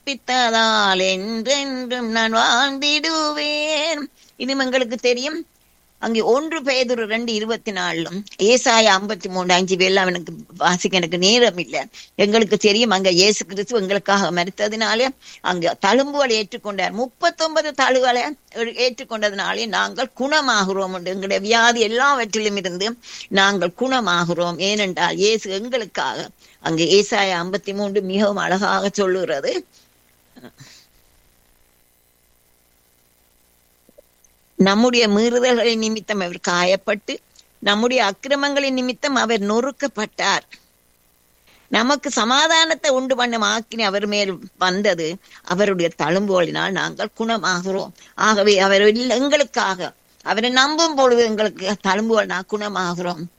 உயிர்ப்பித்ததால் என்றென்றும் நான் வாழ்ந்திடுவேன் இனிமே எங்களுக்கு தெரியும் அங்கே ஒன்று பேதுரு ரெண்டு இருபத்தி நாலும் ஏசாய ஐம்பத்தி மூணு அஞ்சு பேர்லாம் எனக்கு வாசிக்க எனக்கு நேரம் இல்லை எங்களுக்கு தெரியும் அங்க இயேசு கிறிஸ்து எங்களுக்காக மறுத்ததினாலே அங்க தழும்புகளை ஏற்றுக்கொண்டார் முப்பத்தொன்பது தழுகளை ஏற்றுக்கொண்டதினாலே நாங்கள் குணமாகிறோம் என்று எங்களுடைய வியாதி எல்லாவற்றிலும் இருந்து நாங்கள் குணமாகிறோம் ஏனென்றால் இயேசு எங்களுக்காக அங்க ஏசாய ஐம்பத்தி மூன்று மிகவும் அழகாக சொல்லுகிறது நம்முடைய மீறுதல்களின் நிமித்தம் அவர் காயப்பட்டு நம்முடைய அக்கிரமங்களின் நிமித்தம் அவர் நொறுக்கப்பட்டார் நமக்கு சமாதானத்தை உண்டு பண்ணும் ஆக்கினி அவர் மேல் வந்தது அவருடைய தழும்போலினால் நாங்கள் குணமாகிறோம் ஆகவே அவர் எங்களுக்காக அவரை நம்பும் பொழுது எங்களுக்கு தழும்போல் நான் குணமாகிறோம்